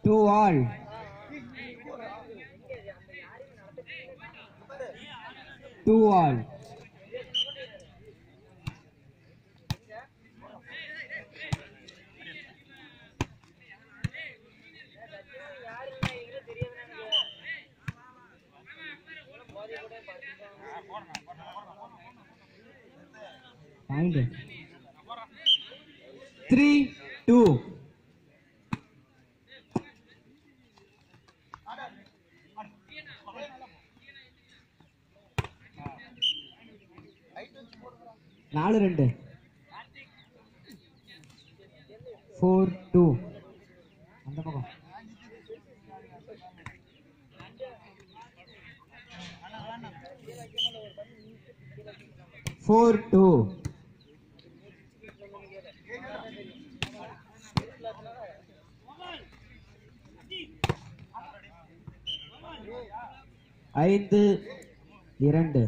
two all two all point three two நாலு ரெண்டு four two அந்த பக்கம் ஃபோர் டூ ஐந்து இரண்டு